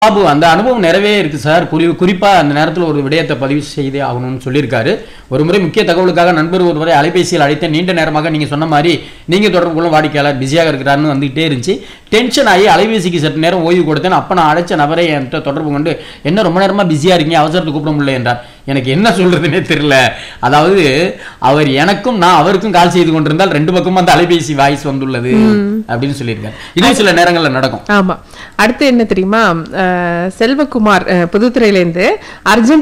பாபு அந்த அனுபவம் நிறையவே இருக்கு சார் குறி குறிப்பா அந்த நேரத்தில் ஒரு விடயத்தை பதிவு செய்தே ஆகணும்னு சொல்லியிருக்காரு ஒரு முறை முக்கிய தகவலுக்காக நண்பர் ஒரு முறை அலைபேசியில் அழைத்த நீண்ட நேரமாக நீங்க சொன்ன மாதிரி நீங்க தொடர்பு கொள்ளும் வாடிக்கையாளர் பிஸியாக இருக்கிறாருன்னு வந்துகிட்டே இருந்துச்சு டென்ஷன் ஆகி அலைபேசிக்கு சற்று நேரம் ஓய்வு கொடுத்தேன் அப்ப நான் அழைச்ச நபரை என்கிட்ட தொடர்பு கொண்டு என்ன ரொம்ப நேரமா பிஸியா இருக்கீங்க அவசரத்தை கூப்பிட முடியல என்றார் எனக்கு என்ன சொல்றதுன்னே தெரியல அதாவது அவர் எனக்கும் நான் அவருக்கும் கால் செய்து கொண்டிருந்தால் ரெண்டு பக்கமும் அந்த அலைபேசி வாய்ஸ் வந்துள்ளது அப்படின்னு சொல்லியிருக்காரு இது சில நேரங்கள்ல நடக்கும் ஆமா அடுத்து என்ன தெரியுமா அஹ், செல்வகுமார் அஹ், புதுத்துறையிலேருந்து அர்ஜென்ட்